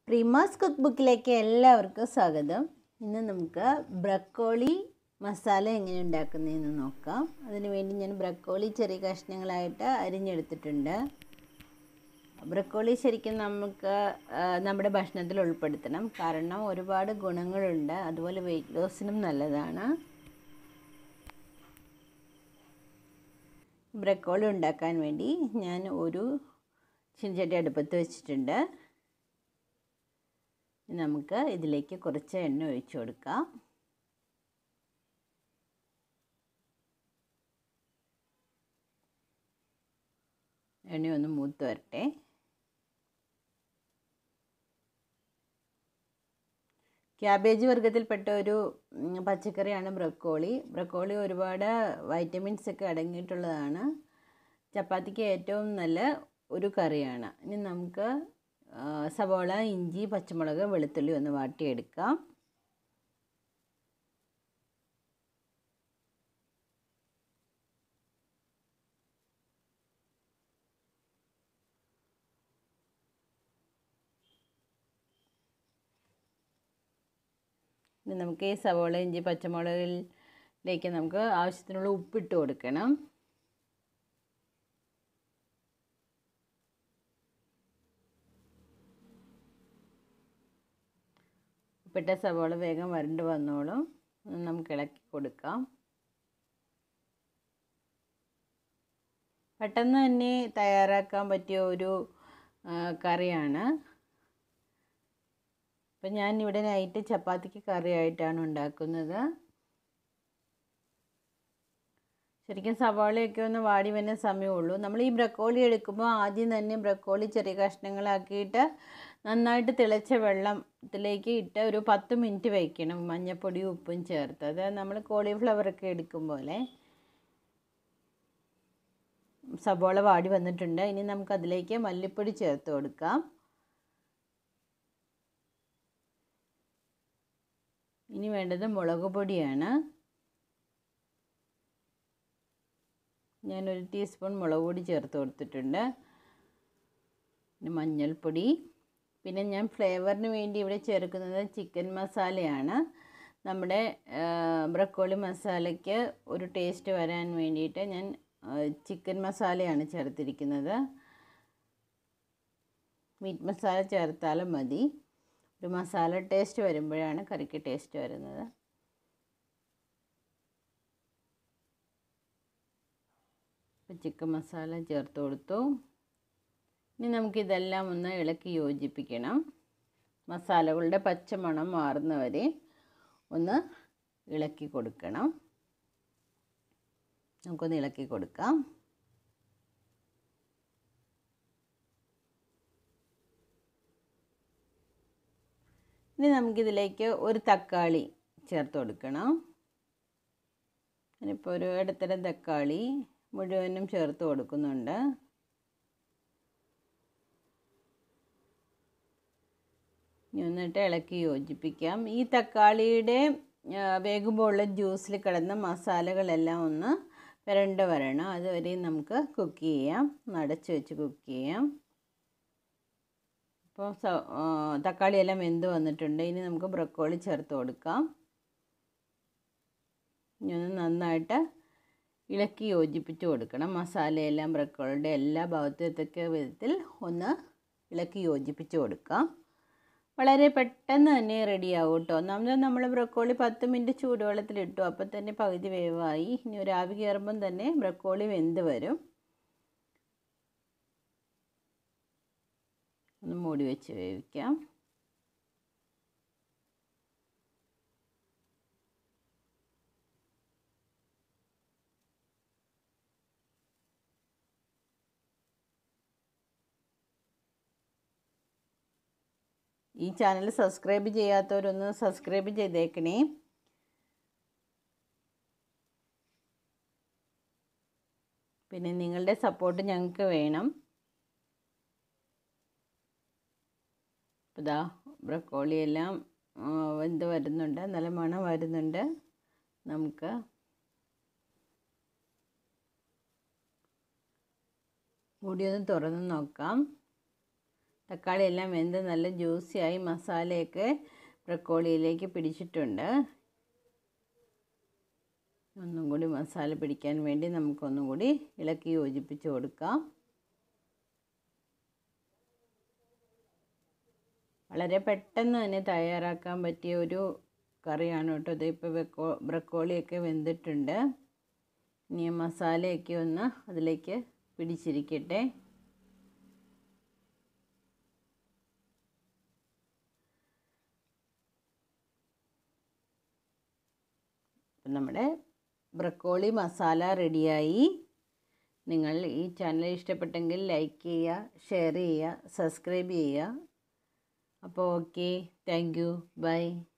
പ്രിമാസ് cook ബുക്കിലേക്ക് എല്ലാവർക്കും സ്വാഗതം ഇന്ന് നമുക്ക് ബ്രക്കോളി മസാല എങ്ങനെ ഉണ്ടാക്കുന്നതെന്ന് നോക്കാം അതിന് വേണ്ടി ഞാൻ ബ്രക്കോളി ചെറിയ കഷ്ണങ്ങളായിട്ട് അരിഞ്ഞെടുത്തിട്ടുണ്ട് ബ്രക്കോളി ശരിക്കും നമുക്ക് ആ, നമ്മുടെ ഭക്ഷണത്തിൽ ഉൾപ്പെടുത്തണം കാരണം ഒരുപാട് ഗുണങ്ങളുണ്ട് അതുപോലെ വെയിറ്റ് ലോസിനും നല്ലതാണ് ബ്രക്കോളി ഉണ്ടാക്കാൻ വേണ്ടി ഞാൻ ഒരു ചീനച്ചട്ടി അടുപ്പത്ത് വെച്ചിട്ടുണ്ട് ഇനി നമുക്ക് ഇതിലേക്ക് കുറച്ച് എണ്ണ ഒഴിച്ചു കൊടുക്കാം എണ്ണ ഒന്ന് മൂത്ത് വരട്ടെ ക്യാബേജ് വർഗ്ഗത്തിൽപ്പെട്ട ഒരു ഉം, പച്ചക്കറിയാണ് ബ്രക്കോളി ബ്രക്കോളി ഒരുപാട് വൈറ്റമിൻസ് ഒക്കെ അടങ്ങിയിട്ടുള്ളതാണ് ചപ്പാത്തിക്ക് ഏറ്റവും നല്ല ഒരു കറിയാണ് ഇനി നമുക്ക് ആ, സവോള ഇഞ്ചി പച്ചമുളക് വെളുത്തുള്ളി ഒന്ന് വാട്ടിയെടുക്കാം ഇനി നമുക്ക് ഈ സവോള ഇഞ്ചി പച്ചമുളകിലേക്ക് നമുക്ക് ആവശ്യത്തിനുള്ള ഉപ്പിട്ട് കൊടുക്കണം ഉപ്പിട്ട സവോള വേഗം വരണ്ട് വന്നോളും ഒന്ന് നമുക്ക് ഇളക്കി കൊടുക്കാം പെട്ടെന്ന് തന്നെ തയ്യാറാക്കാൻ പറ്റിയ ഒരു ആ, കറിയാണ് അപ്പം ഞാൻ ഇവിടെ നൈറ്റ് ചപ്പാത്തിക്ക് കറിയായിട്ടാണ് ഉണ്ടാക്കുന്നത് ശരിക്കും സവാളയൊക്കെ ഒന്ന് വാടി വരുന്ന സമയമുള്ളൂ നമ്മൾ ഈ ബ്രക്കോളി എടുക്കുമ്പോൾ ആദ്യം തന്നെ ബ്രക്കോളി ചെറിയ കഷ്ണങ്ങളാക്കിയിട്ട് നന്നായിട്ട് തിളച്ച വെള്ളത്തിലേക്ക് ഇട്ട് ഒരു പത്ത് മിനിറ്റ് വയ്ക്കണം മഞ്ഞൾപ്പൊടിയും ഉപ്പും ചേർത്ത് അത് നമ്മൾ കോളിഫ്ലവർ ഒക്കെ എടുക്കും പോലെ സബോള വാടി വന്നിട്ടുണ്ട് ഇനി നമുക്ക് അതിലേക്ക് മല്ലിപ്പൊടി ചേർത്ത് കൊടുക്കാം ഇനി വേണ്ടത് മുളക് പൊടിയാണ് ഞാനൊരു ടീസ്പൂൺ മുളക് പൊടി ചേർത്ത് കൊടുത്തിട്ടുണ്ട് പിന്നെ മഞ്ഞൾപ്പൊടി പിന്നെ ഞാൻ ഫ്ലേവറിന് വേണ്ടി ഇവിടെ ചേർക്കുന്നത് ചിക്കൻ മസാലയാണ് നമ്മുടെ ബ്രക്കോളി മസാലയ്ക്ക് ഒരു ടേസ്റ്റ് വരാൻ വേണ്ടിയിട്ട് ഞാൻ ചിക്കൻ മസാലയാണ് ചേർത്തിരിക്കുന്നത് മീറ്റ് മസാല ചേർത്താലും മതി ഒരു മസാല ടേസ്റ്റ് വരുമ്പോഴാണ് കറിക്ക് ടേസ്റ്റ് വരുന്നത് ഇപ്പോൾ ചിക്കൻ മസാല ചേർത്ത് കൊടുത്തു ഇനി നമുക്കിതെല്ലാം ഒന്ന് ഇളക്കി യോജിപ്പിക്കണം മസാലകളുടെ പച്ചമണം മാറുന്നവരെ ഒന്ന് ഇളക്കി കൊടുക്കണം നമുക്കൊന്ന് ഇളക്കി കൊടുക്കാം ഇനി നമുക്കിതിലേക്ക് ഒരു തക്കാളി ചേർത്ത് കൊടുക്കണം ഞാനിപ്പോൾ ഒരു ഇടത്തരം തക്കാളി മുഴുവനും ചേർത്ത് കൊടുക്കുന്നുണ്ട് ഇനി എന്നിട്ട് ഇളക്കി യോജിപ്പിക്കാം ഈ തക്കാളിയുടെ ആ, വേകുമ്പോൾ ഉള്ള ജ്യൂസിൽ കിടന്ന മസാലകളെല്ലാം ഒന്ന് വരണ്ട് വരണം അതുവരെയും നമുക്ക് കുക്ക് ചെയ്യാം ഒന്ന് അടച്ച് വെച്ച് കുക്ക് ചെയ്യാം ഇപ്പോൾ സ ആ, തക്കാളിയെല്ലാം വെന്ത് വന്നിട്ടുണ്ട് ഇനി നമുക്ക് ബ്രക്കോളി ചേർത്ത് കൊടുക്കാം ഇനി ഒന്ന് നന്നായിട്ട് ഇളക്കി യോജിപ്പിച്ച് കൊടുക്കണം മസാലയെല്ലാം ബ്രക്കോളിയുടെ എല്ലാ ഭാഗത്തും എത്തക്ക വിധത്തിൽ ഒന്ന് ഇളക്കി യോജിപ്പിച്ച് കൊടുക്കാം വളരെ പെട്ടെന്ന് തന്നെ റെഡിയാവും കേട്ടോ ഒന്നാമത് നമ്മൾ ബ്രക്കോളി പത്ത് മിനിറ്റ് ചൂടുവെള്ളത്തിലിട്ടു അപ്പം തന്നെ പകുതി വേവായി ഇനി ഒരു ആവി കയറുമ്പം തന്നെ ബ്രക്കോളി വെന്ത് വരും ഒന്ന് മൂടി വെച്ച് വേവിക്കാം ഈ ചാനൽ സബ്സ്ക്രൈബ് ചെയ്യാത്തവരൊന്ന് സബ്സ്ക്രൈബ് ചെയ്തേക്കണേ പിന്നെ നിങ്ങളുടെ സപ്പോർട്ട് ഞങ്ങൾക്ക് വേണം ഇതാ ബ്രക്കോളി എല്ലാം ആ, വെന്ത് വരുന്നുണ്ട് നല്ല മണം വരുന്നുണ്ട് നമുക്ക് മൂടി ഒന്ന് തുറന്ന് നോക്കാം തക്കാളി എല്ലാം വെന്ത് നല്ല ജ്യൂസിയായി മസാലയൊക്കെ ബ്രക്കോളിയിലേക്ക് പിടിച്ചിട്ടുണ്ട് ഒന്നും കൂടി മസാല പിടിക്കാൻ വേണ്ടി നമുക്കൊന്നും കൂടി ഇളക്കി യോജിപ്പിച്ച് കൊടുക്കാം വളരെ പെട്ടെന്ന് തന്നെ തയ്യാറാക്കാൻ പറ്റിയ ഒരു കറിയാണ് കേട്ടോ ഇത് ഇപ്പോൾ വെക്കോ ബ്രക്കോളിയൊക്കെ വെന്തിട്ടുണ്ട് ഇനി മസാലയൊക്കെ ഒന്ന് അതിലേക്ക് പിടിച്ചിരിക്കട്ടെ നമ്മുടെ ബ്രക്കോളി മസാല റെഡിയായി നിങ്ങൾ ഈ ചാനൽ ഇഷ്ടപ്പെട്ടെങ്കിൽ ലൈക്ക് ചെയ്യുക ഷെയർ ചെയ്യുക സബ്സ്ക്രൈബ് ചെയ്യുക അപ്പോൾ ഓക്കെ താങ്ക് യു ബൈ